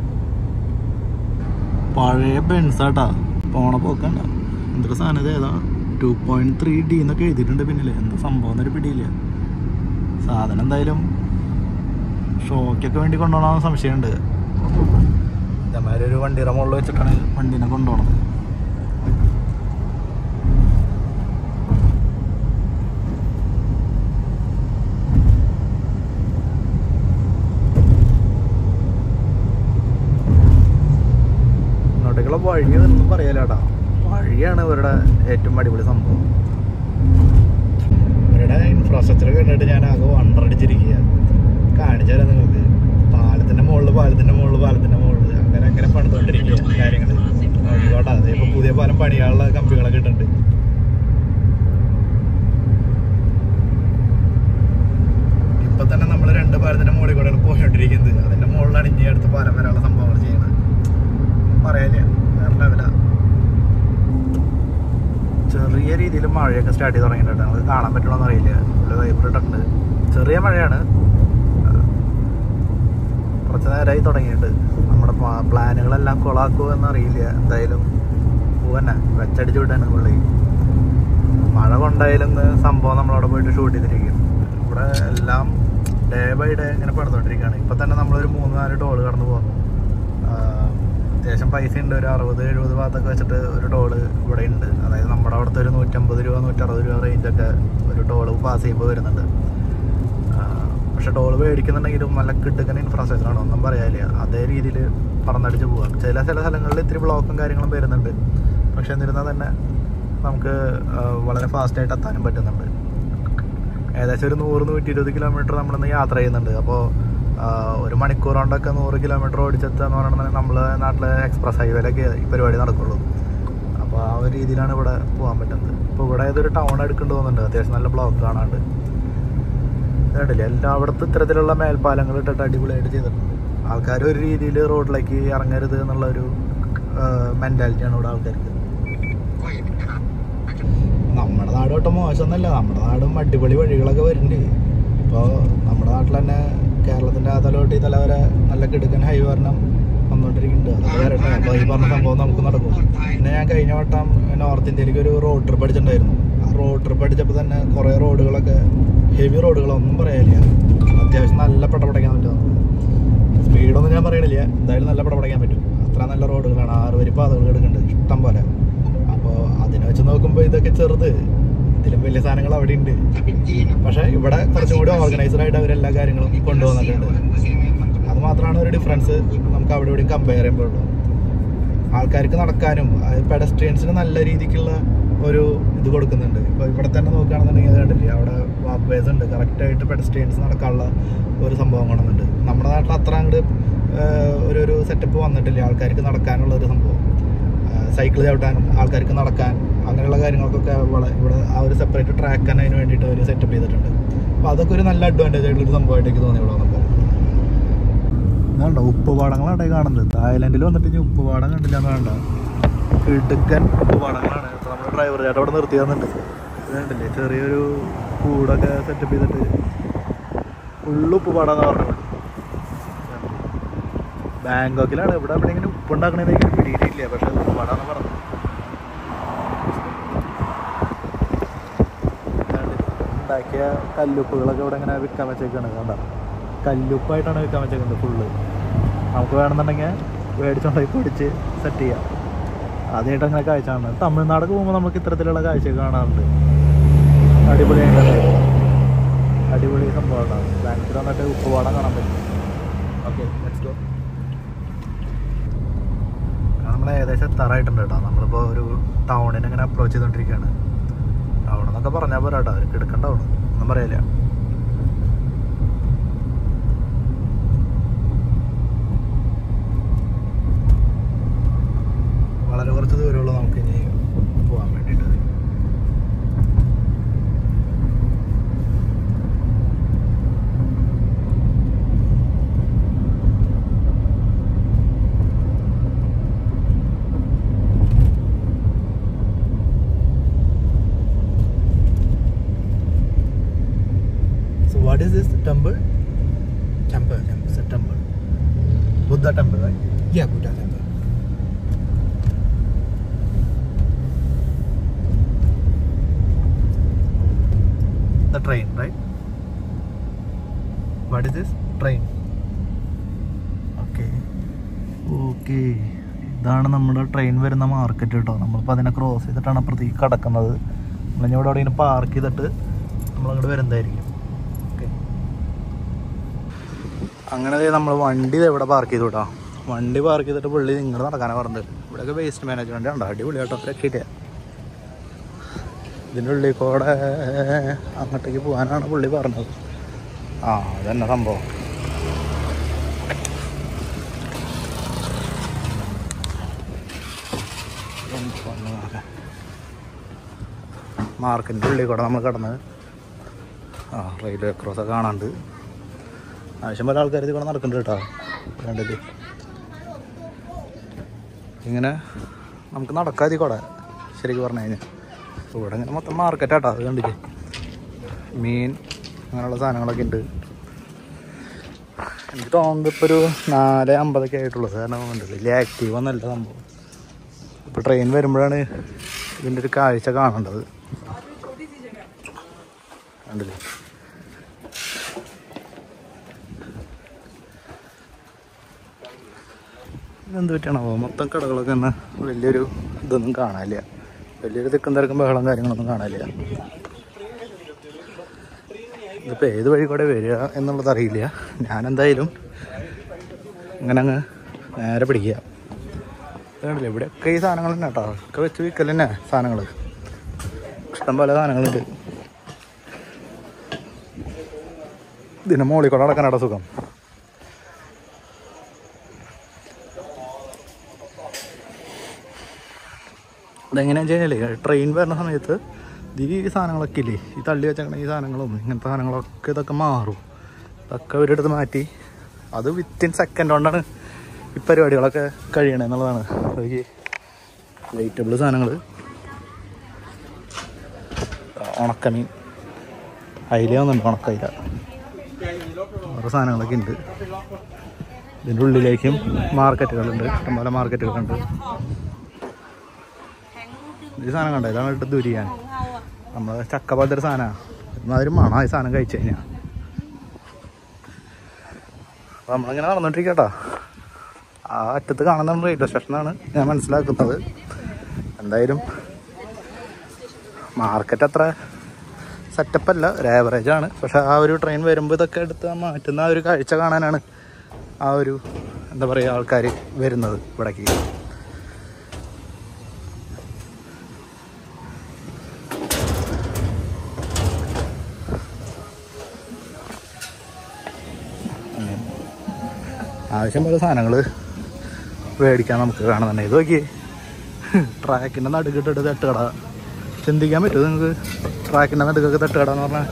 പഴയ ബെൻസാട്ടാ പോണ പോക്കണ്ട എന്തൊക്കെ സാധനം ഇത് ഏതാ ടു പോയിന്റ് ത്രീ ഡി എന്നൊക്കെ എഴുതിയിട്ടുണ്ട് പിന്നില് എന്താ സംഭവം എന്നൊരു പിടിയില്ല സാധനം എന്തായാലും ഷോക്കൊക്കെ വേണ്ടി കൊണ്ടുപോകണമെന്ന് സംശയമുണ്ട് ഇതേമാതിരി ഒരു വണ്ടിയുടെ മുകളിൽ വെച്ചിട്ടാണ് വണ്ടീനെ കൊണ്ടുപോകണത് ഇങ്ങോട്ടേക്കുള്ള വഴി എന്നൊന്നും പറയാലേട്ടാ വഴിയാണ് ഇവരുടെ ഏറ്റവും അടിപൊളി സംഭവം ഇവരുടെ ഇൻഫ്രാസ്ട്രക്ചർ കണ്ടിട്ട് ഞാൻ ആകെ വണ്ടറടിച്ചിരിക്കുക കാണിച്ചു തരാം നിങ്ങൾക്ക് പാലത്തിന്റെ മുകളിൽ പാലത്തിന്റെ മുകളിൽ പാലത്തിന്റെ മുകളിൽ അങ്ങനെ അങ്ങനെ പണിതുകൊണ്ടിരിക്കുക കാര്യങ്ങൾ നോക്കിക്കോട്ടെ അതേ ഇപ്പൊ പുതിയ പാലം പണിയാനുള്ള കമ്പികളൊക്കെ ഇട്ടുണ്ട് സ്റ്റാർട്ട് ചെയ്ത് തുടങ്ങിയിട്ടുണ്ട് നമുക്ക് കാണാൻ പറ്റണമെന്ന് അറിയില്ല ഫുള്ള് വൈബർ ഇട്ടിട്ടുണ്ട് ചെറിയ മഴയാണ് കുറച്ച് നേരമായി തുടങ്ങിയിട്ട് നമ്മുടെ പ്ലാനുകളെല്ലാം കൊളാക്കുമോ എന്നറിയില്ല എന്തായാലും പോവന്നെ വെച്ചടിച്ച് വിട്ടാണ് പുള്ളി മഴ കൊണ്ടായാലും ഇന്ന് സംഭവം നമ്മളവിടെ പോയിട്ട് ഷൂട്ട് ചെയ്തിരിക്കും ഇവിടെ എല്ലാം ഡേ ബൈ ഡേ ഇങ്ങനെ പണിതുകൊണ്ടിരിക്കുകയാണ് ഇപ്പം തന്നെ നമ്മളൊരു മൂന്ന് നാല് ടോള് കടന്നു പോകുന്നു ആഹ് അത്യാവശ്യം പൈസ ഉണ്ട് ഒരു അറുപത് എഴുപത് ഭാഗത്തൊക്കെ വെച്ചിട്ട് ഒരു ടോള് ഇവിടെ ഉണ്ട് അതായത് നമ്മുടെ അവിടുത്തെ ഒരു നൂറ്റമ്പത് രൂപ നൂറ്ററുപത് രൂപ റേഞ്ചൊക്കെ ഒരു ടോള് പാസ് ചെയ്യുമ്പോൾ വരുന്നുണ്ട് ആഹ് പക്ഷെ ടോള് മേടിക്കുന്നുണ്ടെങ്കിലും നല്ല കിട്ടുക്കുന്ന ഇൻഫ്രാസ്ട്രക്ചർ ആണ് ഒന്നും പറയാനില്ല അതേ രീതിയിൽ പറന്നടിച്ച് പോവാം ചില ചില സ്ഥലങ്ങളിൽ ഇത്തിരി ബ്ലോക്കും കാര്യങ്ങളും വരുന്നുണ്ട് പക്ഷെ എന്നിരുന്നാൽ തന്നെ നമുക്ക് ആഹ് വളരെ ഫാസ്റ്റായിട്ട് എത്താനും പറ്റുന്നുണ്ട് ഏകദേശം ഒരു നൂറ് നൂറ്റി ഇരുപത് കിലോമീറ്റർ നമ്മളിന്ന് യാത്ര ചെയ്യുന്നുണ്ട് അപ്പോൾ ഒരു മണിക്കൂർ കൊണ്ടൊക്കെ നൂറ് കിലോമീറ്റർ ഓടിച്ചെത്തുക എന്ന് പറയുന്നത് നമ്മളെ നാട്ടിലെ എക്സ്പ്രസ് ഹൈവേയിലൊക്കെ ഈ പരിപാടി നടക്കുള്ളൂ അപ്പോൾ ആ ഒരു രീതിയിലാണ് ഇവിടെ പോകാൻ പറ്റുന്നത് ഇപ്പോൾ ഇവിടെ ഏതൊരു ടൗൺ എടുക്കേണ്ടി തോന്നുന്നുണ്ട് അത്യാവശ്യം നല്ല ബ്ലോക്ക് കാണാണ്ട് കണ്ടില്ലേ എല്ലായിടത്തും ഇത്തരത്തിലുള്ള മേൽപ്പാലങ്ങൾ ഇട്ടിട്ട് അടിപൊളിയായിട്ട് ചെയ്തിട്ടുണ്ട് ആൾക്കാർ ഒരു രീതിയിൽ റോഡിലേക്ക് ഇറങ്ങരുത് എന്നുള്ള ഒരു മെൻറ്റാലിറ്റിയാണ് ഇവിടെ ആൾക്കാർക്ക് നമ്മുടെ നാട് തൊട്ട് മോശമൊന്നുമല്ല നമ്മുടെ നാടും അടിപൊളി വഴികളൊക്കെ വരുന്നുണ്ട് ഇപ്പോൾ നമ്മുടെ നാട്ടിൽ തന്നെ കേരളത്തിൻ്റെ ആ തല തൊട്ട് ഈ തല വരെ നല്ല കിടുക്കൻ ഹൈവേ വരണം വന്നുകൊണ്ടിരിക്കുന്നുണ്ട് അതൊക്കെ വരട്ടെ അപ്പോൾ ഈ പറഞ്ഞ സംഭവം നമുക്ക് നടക്കും പിന്നെ ഞാൻ കഴിഞ്ഞ വട്ടം നോർത്ത് ഇന്ത്യയിലേക്ക് ഒരു റോഡ് ട്രിപ്പ് അടിച്ചിട്ടുണ്ടായിരുന്നു ആ റോഡ് ട്രിപ്പ് അടിച്ചപ്പോൾ തന്നെ കുറേ റോഡുകളൊക്കെ ഹെവി റോഡുകളൊന്നും പറയാനില്ല അത്യാവശ്യം നല്ല പടപടയ്ക്കാൻ പറ്റും സ്പീഡൊന്നും ഞാൻ പറയണില്ല എന്തായാലും നല്ല പടപടയ്ക്കാൻ പറ്റും അത്ര നല്ല റോഡുകളാണ് ആറ് വരി പാതകൾ എടുക്കുന്നുണ്ട് ഇഷ്ടം പോലെ അപ്പോൾ അതിനെ വെച്ച് നോക്കുമ്പോൾ ഇതൊക്കെ ചെറുത് ഇതിലും വലിയ സാധനങ്ങൾ അവിടെ ഉണ്ട് പക്ഷേ ഇവിടെ കുറച്ചും കൂടി ഓർഗനൈസ്ഡ് ആയിട്ട് അവർ എല്ലാ കാര്യങ്ങളും കൊണ്ടുവന്നിട്ടുണ്ട് അത് മാത്രമാണ് ഒരു ഡിഫറൻസ് നമുക്ക് അവിടെ ഇവിടെയും കമ്പയർ ചെയ്യുമ്പോഴുള്ളൂ ആൾക്കാർക്ക് നടക്കാനും പെഡസ്ട്രിയൻസിന് നല്ല രീതിക്കുള്ള ഒരു ഇത് കൊടുക്കുന്നുണ്ട് ഇപ്പോൾ ഇവിടെ തന്നെ നോക്കുകയാണെന്നുണ്ടെങ്കിൽ അത് കണ്ടില്ലേ അവിടെ വാക്ക് വേസ് ഉണ്ട് കറക്റ്റായിട്ട് പെഡസ്ട്രിയൻസ് നടക്കാനുള്ള ഒരു സംഭവം കൊണ്ടുവന്നുണ്ട് നമ്മുടെ നാട്ടിൽ അത്ര അങ്ങോട്ട് ഒരു ഒരു സെറ്റപ്പ് വന്നിട്ടില്ല ആൾക്കാർക്ക് നടക്കാനുള്ള ഒരു സംഭവം സൈക്കിൾ ചവിട്ടാനും ആൾക്കാർക്ക് നടക്കാൻ അങ്ങനെയുള്ള കാര്യങ്ങൾക്കൊക്കെ വള ഇവിടെ ആ ഒരു സെപ്പറേറ്റ് ട്രാക്ക് തന്നെ അതിന് വേണ്ടിയിട്ട് അവർ സെറ്റപ്പ് ചെയ്തിട്ടുണ്ട് അപ്പോൾ അതൊക്കെ ഒരു നല്ല അഡ്വാൻറ്റേജ് ആയിട്ടുള്ള ഒരു സംഭവമായിട്ട് എനിക്ക് തോന്നി ഇവിടെ വന്നപ്പോൾ ഇതാണ്ടോ ഉപ്പുപാടങ്ങളാണ് കാണുന്നത് തായ്ലൻഡിൽ വന്നിട്ട് ഇനി ഉപ്പുപാടം കണ്ടില്ല എന്ന് വേണ്ട കിടുക്കൻ ഉപ്പുപാടങ്ങളാണ് ഇപ്പോൾ നമ്മുടെ ഡ്രൈവർ ചേട്ടൻ അവിടെ നിർത്തി തന്നിട്ടുണ്ട് ഇത് കണ്ടില്ലേ ചെറിയൊരു കൂടൊക്കെ സെറ്റപ്പ് ചെയ്തിട്ട് ഫുള്ള് ഉപ്പുപാടാന്ന് പറഞ്ഞു ബാങ്കോക്കിലാണ് ഇവിടെ എവിടെയെങ്കിലും ഉപ്പുണ്ടാക്കണേന്ന് എനിക്ക് പിടിയിട്ടില്ല പക്ഷെ അത് ഉപ്പുപാടാന്ന് പറഞ്ഞു ഉണ്ടാക്കിയ കല്ലുപ്പുകളൊക്കെ ഇവിടെ ഇങ്ങനെ വിൽക്കാൻ വെച്ചേക്കാണ് കണ്ട കല്ലുപ്പായിട്ടാണ് വിൽക്കാൻ വെച്ചേക്കുന്നത് ഫുള്ള് നമുക്ക് വേണമെന്നുണ്ടെങ്കിൽ മേടിച്ചുകൊണ്ടുപോയി പൊടിച്ച് സെറ്റ് ചെയ്യാം ആദ്യമായിട്ട് അങ്ങനെ കാഴ്ച കാണുന്നത് തമിഴ്നാടൊക്കെ പോകുമ്പോൾ നമുക്ക് ഇത്തരത്തിലുള്ള കാഴ്ച കാണാറുണ്ട് അടിപൊളിയായിട്ട് അടിപൊളി സംഭവമാണ് ബാങ്കിൽ വന്നിട്ട് ഉപ്പുപാടം കാണാൻ പറ്റും ഓക്കെ നെക്സ്റ്റ് നമ്മൾ ഏകദേശം എത്താറായിട്ടുണ്ട് കേട്ടോ നമ്മളിപ്പോൾ ഒരു ടൗണിനെ ഇങ്ങനെ അപ്രോച്ച് ചെയ്തുകൊണ്ടിരിക്കുകയാണ് ടൗൺ എന്നൊക്കെ പറഞ്ഞാൽ പോരാ കേട്ടോ അവർക്ക് എടുക്കേണ്ട ടൗൺ ഒന്നും പറയില്ല വളരെ കുറച്ച് ദൂരമുള്ളൂ നമുക്ക് ഇനി പോകാൻ വേണ്ടിയിട്ട് So what is this temple? Temple, temple. It's a temple. Buddha temple, right? Yeah, Buddha temple. The train, right? What is this? Train. Okay. Okay. ഇതാണ് നമ്മുടെ ട്രെയിൻ വരുന്ന മാർക്കറ്റ് കേട്ടോ നമ്മളിപ്പോൾ അതിനെ ക്രോസ് ചെയ്തിട്ടാണ് അപ്പുറത്തേക്ക് കടക്കുന്നത് നമ്മളിനി ഇവിടെ അവിടെ പാർക്ക് ചെയ്തിട്ട് നമ്മളങ്ങോട്ട് വരുന്നതായിരിക്കും ഓക്കെ അങ്ങനെ ദേ നമ്മൾ വണ്ടി ദേ ഇവിടെ പാർക്ക് ചെയ്തു കേട്ടോ വണ്ടി പാർക്ക് ചെയ്തിട്ട് പുള്ളി ഇങ്ങോട്ട് നടക്കാനാണ് പറഞ്ഞത് ഇവിടെയൊക്കെ വേസ്റ്റ് മാനേജ്മെൻ്റ് ഉണ്ടോ അടിപൊളി കേട്ടോ രക്ഷയില്ല ഇതിൻ്റെ ഉള്ളിൽ കൂടെ അങ്ങോട്ടേക്ക് പോകാനാണ് പുള്ളി പറഞ്ഞത് ആ അതന്നെ സംഭവം മാർക്കറ്റിൻ്റെ ഉള്ളിൽ കൂടെ നമ്മൾ കിടന്ന് ആ റെയിൽവേ ക്രോസ് ഒക്കെ കാണാണ്ട് ആവശ്യം പോലെ ആൾക്കാർ ഇത് കൂടെ നടക്കുന്നുണ്ട് കേട്ടോ വേണ്ടത് ഇങ്ങനെ നമുക്ക് നടക്കാതി കൂടെ ശരിക്കും പറഞ്ഞു കഴിഞ്ഞാൽ ഇവിടെ ഇങ്ങനെ മൊത്തം മാർക്കറ്റാട്ടോ അത് കണ്ടില്ലേ മീൻ അങ്ങനെയുള്ള സാധനങ്ങളൊക്കെ ഉണ്ട് എനിക്ക് തോന്നുന്നത് ഇപ്പോൾ ഒരു നാല് അമ്പതൊക്കെ ആയിട്ടുള്ളൂ കാരണം ഉണ്ട് വലിയ ആക്റ്റീവ് ഒന്നല്ല സംഭവം ഇപ്പോൾ ട്രെയിൻ വരുമ്പോഴാണ് ഇതിൻ്റെ ഒരു കാഴ്ച കാണേണ്ടത് കണ്ടില്ലേ എന്ത് പറ്റണോ മൊത്തം കടകളൊക്കെ എന്നാ വലിയൊരു ഇതൊന്നും കാണാനില്ല വലിയൊരു തിക്കും തിരക്കും ബഹളം കാര്യങ്ങളൊന്നും കാണാനില്ല ഇതിപ്പോൾ ഏത് വഴി കൂടെ വരിക എന്നുള്ളത് അറിയില്ല ഞാൻ എന്തായാലും ഇങ്ങനെ അങ്ങ് നേരെ പിടിക്കുക ഇത് കണ്ടില്ലേ ഇവിടെയൊക്കെ ഈ സാധനങ്ങൾ തന്നെ കേട്ടോ ഒക്കെ വെച്ച് വിൽക്കൽ തന്നെ സാധനങ്ങൾ ഇഷ്ടം പോലെ സാധനങ്ങളുണ്ട് ഇതിന് മോളിൽ കൂടെ നടക്കാനാടാ സുഖം ഇതെങ്ങനെയാണെന്ന് വെച്ച് കഴിഞ്ഞാൽ ട്രെയിൻ വരുന്ന സമയത്ത് ഈ സാധനങ്ങളൊക്കെ ഇല്ലേ ഈ തള്ളി വെച്ചേക്കണ ഈ സാധനങ്ങളും ഇങ്ങനത്തെ സാധനങ്ങളൊക്കെ ഇതൊക്കെ മാറും ഇതൊക്കെ ഒരിടത്ത് മാറ്റി അത് വിത്തിൻ സെക്കൻഡ് കൊണ്ടാണ് ഈ പരിപാടികളൊക്കെ കഴിയണേ എന്നുള്ളതാണ് ഈ വെജിറ്റബിൾ സാധനങ്ങൾ ഉണക്കമീൻ അയില ഒന്നുണ്ട് ഉണക്കയില ഓരോ സാധനങ്ങളൊക്കെ ഉണ്ട് ഇതിൻ്റെ ഉള്ളിലേക്കും മാർക്കറ്റുകളുണ്ട് ഇഷ്ടംപോലെ മാർക്കറ്റുകളുണ്ട് ഈ സാധനം കണ്ടോ ഇതാണ് ഇട്ട് ദുരിയാൻ നമ്മളെ ചക്ക പോലത്തെ ഒരു സാധനമാണ് എന്നാലും മണം ഈ സാധനം കഴിച്ചു കഴിഞ്ഞാൽ അപ്പോൾ നമ്മളിങ്ങനെ നടന്നോണ്ടിരിക്കട്ടോ ആ അറ്റത്ത് കാണുന്ന റെയിൽവേ സ്റ്റേഷനാണ് ഞാൻ മനസ്സിലാക്കുന്നത് എന്തായാലും മാർക്കറ്റ് അത്ര സെറ്റപ്പ് അല്ല ഒരു ആവറേജ് ആണ് പക്ഷെ ആ ഒരു ട്രെയിൻ വരുമ്പോൾ ഇതൊക്കെ എടുത്ത് മാറ്റുന്ന ആ ഒരു കാഴ്ച കാണാനാണ് ആ ഒരു എന്താ പറയുക ആൾക്കാർ വരുന്നത് ഇവിടേക്ക് ആവശ്യം പോലെ സാധനങ്ങൾ മേടിക്കാൻ നമുക്ക് കാണുന്നുണ്ട് ഇത് നോക്കി ട്രാക്കിൻ്റെ നടുക്കിട്ടിട്ട് തട്ടുകട ചിന്തിക്കാൻ പറ്റുമോ നിങ്ങൾക്ക് ട്രാക്കിൻ്റെ നടുക്കൊക്കെ തട്ടുകട എന്ന് പറഞ്ഞാൽ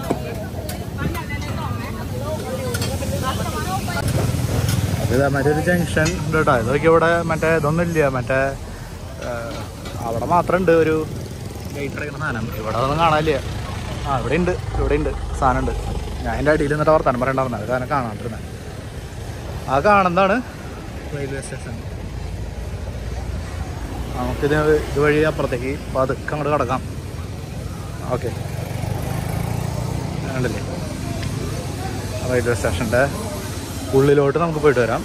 അത് മറ്റേ ഒരു ജംഗ്ഷൻ ഉണ്ട് കേട്ടോ ഇത് നോക്കി ഇവിടെ മറ്റേ ഇതൊന്നും ഇല്ല മറ്റേ ആ, അവിടെ മാത്രം ഉണ്ട് ഒരു ഗേറ്റ് അടയ്ക്കുന്ന സാധനം ഇവിടെ ഒന്നും കാണാനില്ല ആ ഇവിടെ ഉണ്ട് ഇവിടെ ഉണ്ട് സാധനം ഉണ്ട് ഞാൻ അതിൻ്റെ അടിയിൽ നിന്നിട്ട് വർത്താനം പറയണ്ടായിരുന്നത് കാരണം കാണാണ്ടിരുന്നത് ആ കാണുന്നതാണ് റെയിൽവേ സ്റ്റേഷൻ നമുക്കിത് ഇതുവഴി അപ്പുറത്തേക്ക് പതുക്കെ അങ്ങോട്ട് കിടക്കാം ഓക്കെ കണ്ടില്ലേ റെയിൽവേ സ്റ്റേഷൻ്റെ ഉള്ളിലോട്ട് നമുക്ക് പോയിട്ട് വരാം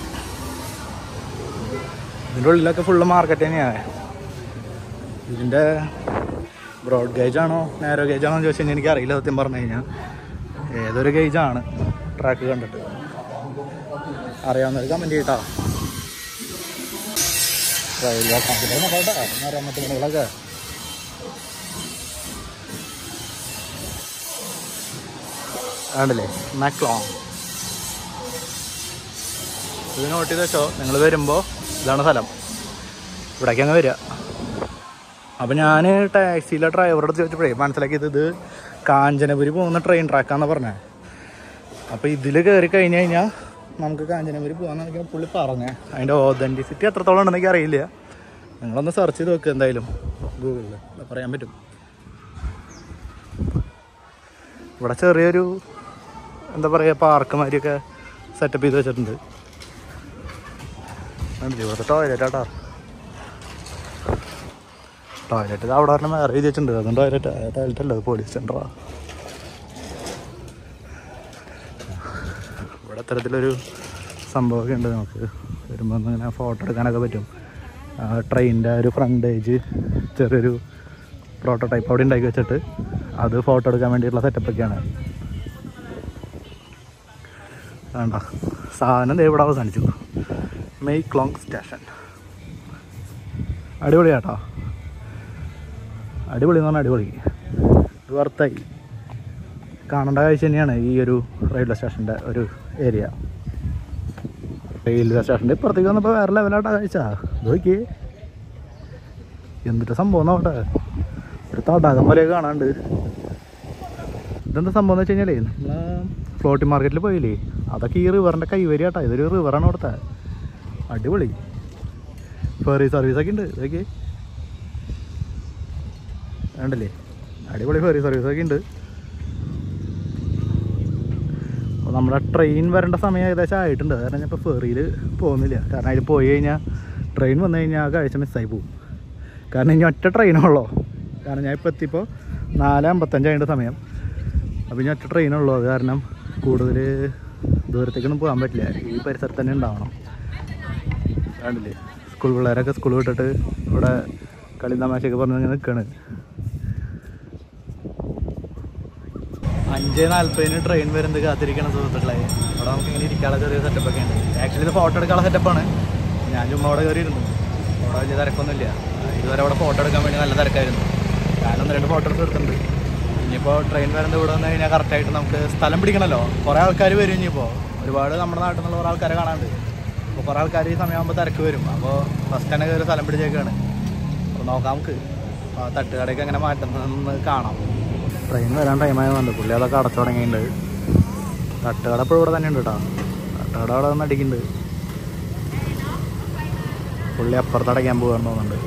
ഇതിൻ്റെ ഉള്ളിലൊക്കെ ഫുള്ള് മാർക്കറ്റ് തന്നെയാണ് ഇതിൻ്റെ ബ്രോഡ് ഗേജ് ആണോ നാരോ ഗേജ് ആണോ എന്ന് ചോദിച്ചു കഴിഞ്ഞാൽ എനിക്ക് അറിയില്ല സത്യം പറഞ്ഞു കഴിഞ്ഞാൽ ഏതൊരു ഗേജാണ് ട്രാക്ക് കണ്ടിട്ട് അറിയാവുന്നവർ കമൻറ്റ് ചെയ്യട്ടോ റെയിൽവേ കമ്പനി നോക്കട്ടെ അറിയാൻ പറ്റുന്നതൊക്കെ ആണ്ടല്ലേ മാക്ലോങ് ഇത് നോട്ട് ചെയ്ത് വെച്ചോ നിങ്ങൾ വരുമ്പോൾ ഇതാണ് സ്ഥലം ഇവിടേക്ക് അങ്ങ് വരിക അപ്പം ഞാൻ ടാക്സിയിലെ ഡ്രൈവറോട് ചോദിച്ചപ്പോഴേ മനസ്സിലാക്കിയത് ഇത് കാഞ്ചനപുരി പോകുന്ന ട്രെയിൻ ട്രാക്കാന്ന് പറഞ്ഞത് അപ്പോൾ ഇതിൽ കയറി കഴിഞ്ഞ് കഴിഞ്ഞാൽ നമുക്ക് കാഞ്ചനപുരി പോകാമെന്നാണ് പുള്ളി പറഞ്ഞത് അതിൻ്റെ ഓതൻറ്റിസിറ്റി എത്രത്തോളം ഉണ്ടെന്ന് എനിക്ക് അറിയില്ല നിങ്ങളൊന്ന് സെർച്ച് ചെയ്ത് വെക്കുക എന്തായാലും ഗൂഗിളിൽ പറയാൻ പറ്റും ഇവിടെ ചെറിയൊരു എന്താ പറയുക പാർക്ക് മാതിരിയൊക്കെ സെറ്റപ്പ് ചെയ്ത് വെച്ചിട്ടുണ്ട് കണ്ടില്ലേ ഇവിടുത്തെ ടോയ്ലറ്റ് ആട്ടാ ടോയ്ലറ്റ് അവിടെ പറഞ്ഞ വേറെ എഴുതി വെച്ചിട്ടുണ്ട് അതും ടോയ്ലറ്റ് ടോയ്ലറ്റ് അല്ല പോലീസ് സെൻ്ററാ ഇവിടെ അത്തരത്തിലൊരു സംഭവമൊക്കെ ഉണ്ട് നമുക്ക് വരുമ്പോൾ ഇങ്ങനെ ഫോട്ടോ എടുക്കാനൊക്കെ പറ്റും ട്രെയിനിൻ്റെ ഒരു ഫ്രണ്ടേജ് ചെറിയൊരു പ്രോട്ടോടൈപ്പ് അവിടെ ഉണ്ടാക്കി വെച്ചിട്ട് അത് ഫോട്ടോ എടുക്കാൻ വേണ്ടിയിട്ടുള്ള സെറ്റപ്പൊക്കെയാണ് വേണ്ട സാധനം ദേ ഇവിടെ അവസാനിച്ചു മെയ്ക്ക് ലോങ് സ്റ്റേഷൻ അടിപൊളിയാട്ടോ അടിപൊളി എന്ന് പറഞ്ഞാൽ അടിപൊളി ഇത് വർത്തായി കാണേണ്ട കാഴ്ച തന്നെയാണ് ഈ ഒരു റെയിൽവേ സ്റ്റേഷൻ്റെ ഒരു ഏരിയ റെയിൽവേ സ്റ്റേഷൻ്റെ ഇപ്പുറത്തേക്ക് വന്നപ്പോൾ വേറെ ലെവലായിട്ടാ കാഴ്ച ഇത് നോക്കിയേ എന്നിട്ട് സംഭവം നോക്കട്ടെ ഒരു തടാകം പോലെ കാണാണ്ട് ഇതെന്താ സംഭവം എന്ന് വെച്ച് കഴിഞ്ഞാലേ നമ്മളെ ഫ്ലോട്ടിംഗ് മാർക്കറ്റിൽ പോയില്ലേ അതൊക്കെ ഈ റിവറിൻ്റെ കൈവരി കേട്ടോ ഇതൊരു റിവറാണ് അവിടുത്തെ അടിപൊളി ഫെറി സർവീസൊക്കെ ഉണ്ട് ഇതൊക്കെ വേണ്ടല്ലേ അടിപൊളി ഫെറി സർവീസ് ഒക്കെ ഉണ്ട് അപ്പോൾ നമ്മുടെ ട്രെയിൻ വരേണ്ട സമയം ഏകദേശം ആയിട്ടുണ്ട് അത് കാരണം ഞാൻ ഇപ്പോൾ ഫെറിയിൽ പോകുന്നില്ല കാരണം അതിൽ പോയി കഴിഞ്ഞാൽ ട്രെയിൻ വന്നു കഴിഞ്ഞാൽ ആ കാഴ്ച മിസ്സായി പോകും കാരണം ഇനി ഒറ്റ ട്രെയിനുള്ളൂ കാരണം ഞാൻ ഇപ്പോൾ എത്തിയപ്പോൾ നാല് അമ്പത്തഞ്ചായിട്ട് സമയം അപ്പോൾ ഇനി ഒറ്റ ട്രെയിനുള്ളൂ അത് കാരണം കൂടുതൽ ദൂരത്തേക്കൊന്നും പോകാൻ പറ്റില്ല ഈ പരിസരത്ത് തന്നെ ഉണ്ടാവണം കണ്ടില്ലേ സ്കൂൾ പിള്ളേരൊക്കെ സ്കൂൾ വിട്ടിട്ട് ഇവിടെ കളി തമാശയൊക്കെ പറഞ്ഞ് ഇങ്ങനെ നിൽക്കുകയാണ് അഞ്ച് നാല്പതിന് ട്രെയിൻ വരുന്നത് കാത്തിരിക്കണം സുഹൃത്തുക്കളെ അവിടെ നമുക്ക് ഇങ്ങനെ ഇരിക്കാനുള്ള ചെറിയ സെറ്റപ്പ് ഒക്കെ ഉണ്ട് ആക്ച്വലി ഇത് ഫോട്ടോ എടുക്കാനുള്ള സെറ്റപ്പാണ് ഞാൻ ചുമ്മാ അവിടെ കയറി ഇരുന്നു അവിടെ വലിയ തിരക്കൊന്നുമില്ല ഇതുവരെ അവിടെ ഫോട്ടോ എടുക്കാൻ വേണ്ടി നല്ല തിരക്കായിരുന്നു ഞാനൊന്ന് രണ്ട് ഫോട്ടോസ് എടുത്തിട്ടുണ്ട് ഇനിയിപ്പോൾ ട്രെയിൻ വരുന്നത് ഇവിടെ വന്നു കഴിഞ്ഞാൽ കറക്റ്റായിട്ട് നമുക്ക് സ്ഥലം പിടിക്കണമല്ലോ കുറേ ആൾക്കാർ വരും ഇനിയിപ്പോൾ ഒരുപാട് നമ്മുടെ നാട്ടിൽ നിന്നുള്ള കുറേ ആൾക്കാരെ കാണാണ്ട് അപ്പോൾ കുറേ ആൾക്കാർ ഈ സമയമാകുമ്പോൾ തിരക്ക് വരും അപ്പോൾ ഫസ്റ്റ് തന്നെ കയറി സ്ഥലം പിടിച്ചേക്കാണ് അപ്പോൾ നോക്കാം നമുക്ക് ആ തട്ടുകടയൊക്കെ എങ്ങനെ മാറ്റുന്നതെന്ന് കാണാം ട്രെയിൻ വരാൻ ടൈമായതുകൊണ്ട് പുള്ളി അതൊക്കെ അടച്ചു തുടങ്ങിയിട്ടുണ്ട് തട്ടുകട ഇപ്പോൾ ഇവിടെ തന്നെ ഉണ്ട് കേട്ടോ തട്ടുകട അവിടെ നിന്ന് അടിക്കുന്നുണ്ട് പുള്ളി അപ്പുറത്ത് അടയ്ക്കാൻ പോകാന്ന് തോന്നുന്നുണ്ട്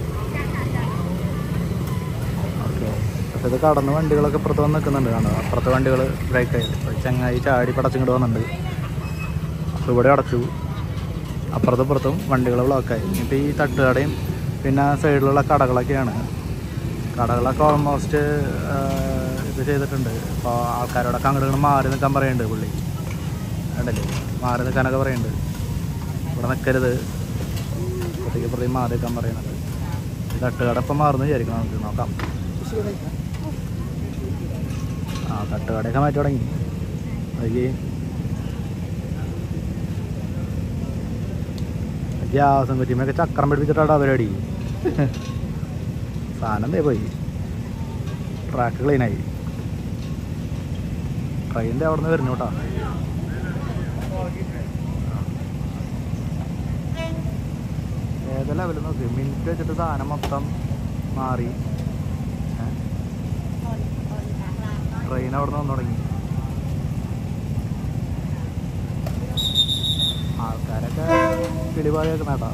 ഓക്കെ പക്ഷെ ഇത് കടന്ന് വണ്ടികളൊക്കെ ഇപ്പുറത്ത് വന്ന് നിൽക്കുന്നുണ്ട് കാണുക അപ്പുറത്തെ വണ്ടികൾ ബ്രേക്ക് ആയി ഇപ്പോൾ ചങ്ങായി ചാടി പടച്ചിങ്ങോട്ട് വന്നിട്ടുണ്ട് അപ്പോൾ ഇവിടെ അടച്ചു അപ്പുറത്തും ഇപ്പുറത്തും വണ്ടികൾ ബ്ലോക്കായി ഇപ്പോൾ ഈ തട്ടുകടയും പിന്നെ സൈഡിലുള്ള കടകളൊക്കെയാണ് കടകളൊക്കെ ഓൾമോസ്റ്റ് ഇത് ചെയ്തിട്ടുണ്ട് അപ്പോൾ ആൾക്കാരോടൊക്കെ അങ്ങോട്ട് ഇങ്ങോട്ട് മാറി നിൽക്കാൻ പറയുന്നുണ്ട് പുള്ളി ഉണ്ടല്ലേ മാറി നിൽക്കാനൊക്കെ പറയുന്നുണ്ട് ഇവിടെ നിൽക്കരുത് ഇപ്പത്തേക്ക് പ്രതി മാറി നിൽക്കാൻ പറയുന്നുണ്ട് ഈ തട്ടുകട ഇപ്പം മാറുന്നു വിചാരിക്കണം നമുക്ക് നോക്കാം ആ തട്ടുകടയൊക്കെ മാറ്റി തുടങ്ങി അതിൽ ഗ്യാസും കുറ്റിമൊക്കെ ചക്രം പിടിപ്പിച്ചിട്ടാണ് പരിപാടി സാധനം ദേ പോയി ട്രാക്ക് ക്ലീനായി ട്രെയിനിൻ്റെ അവിടെ നിന്ന് വരുന്നു കേട്ടോ ഏത് ലെവലിൽ നോക്ക് മിനിറ്റ് വെച്ചിട്ട് സാധനം മൊത്തം മാറി ട്രെയിൻ അവിടെ നിന്ന് വന്നു തുടങ്ങി ആൾക്കാരൊക്കെ കിളിപാടി വെക്കുന്ന കേട്ടോ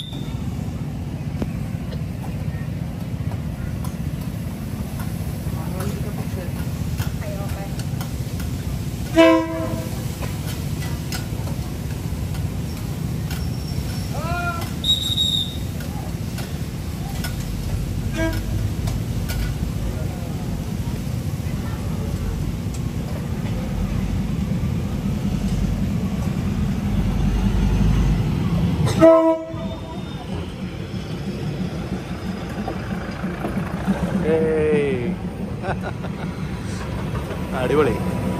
ഏയ്. അടിപൊളി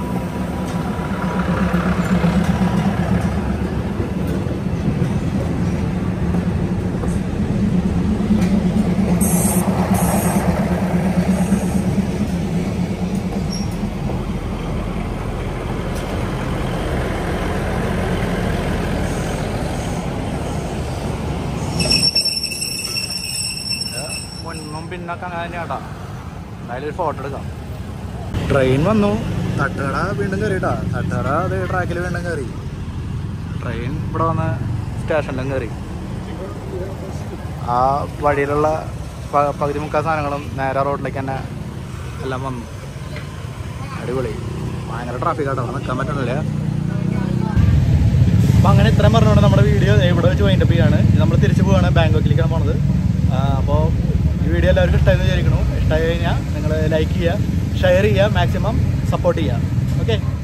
മുന്നും പിന്നൊക്കെ അങ്ങനെ തന്നെയാട്ടാ എന്തായാലും ഒരു ഫോട്ടോ എടുക്കാം ട്രെയിൻ വന്നു തട്ടുകട വീണ്ടും കയറി കേട്ടാ തട്ടുകട അത് ട്രാക്കിൽ വീണ്ടും കയറി ട്രെയിൻ ഇവിടെ വന്ന് സ്റ്റേഷനിലും കയറി ആ വഴിയിലുള്ള പ- പകുതി മുക്കാൽ സാധനങ്ങളും നേരെ റോഡിലേക്ക് തന്നെ എല്ലാം വന്നു അടിപൊളി ഭയങ്കര ട്രാഫിക് ആട്ടോ നിൽക്കാൻ പറ്റണില്ല അപ്പോൾ അങ്ങനെ ഇത്രയും പറഞ്ഞുകൊണ്ട് നമ്മുടെ വീഡിയോ ഇവിടെ വെച്ച് വൈൻഡപ്പ് ചെയ്യാണ് നമ്മൾ തിരിച്ചു പോവുകയാണ് ബാങ്കോക്കിലേക്കാണ് പോണത് അപ്പോൾ ഈ വീഡിയോ എല്ലാവർക്കും ഇഷ്ടമായെന്ന് വിചാരിക്കണു ഇഷ്ടമായി കഴിഞ്ഞാൽ നിങ്ങൾ ലൈക്ക് ചെയ്യുക ഷെയർ ചെയ്യുക മാക്സിമം സപ്പോർട്ട് ചെയ്യുക ഓക്കെ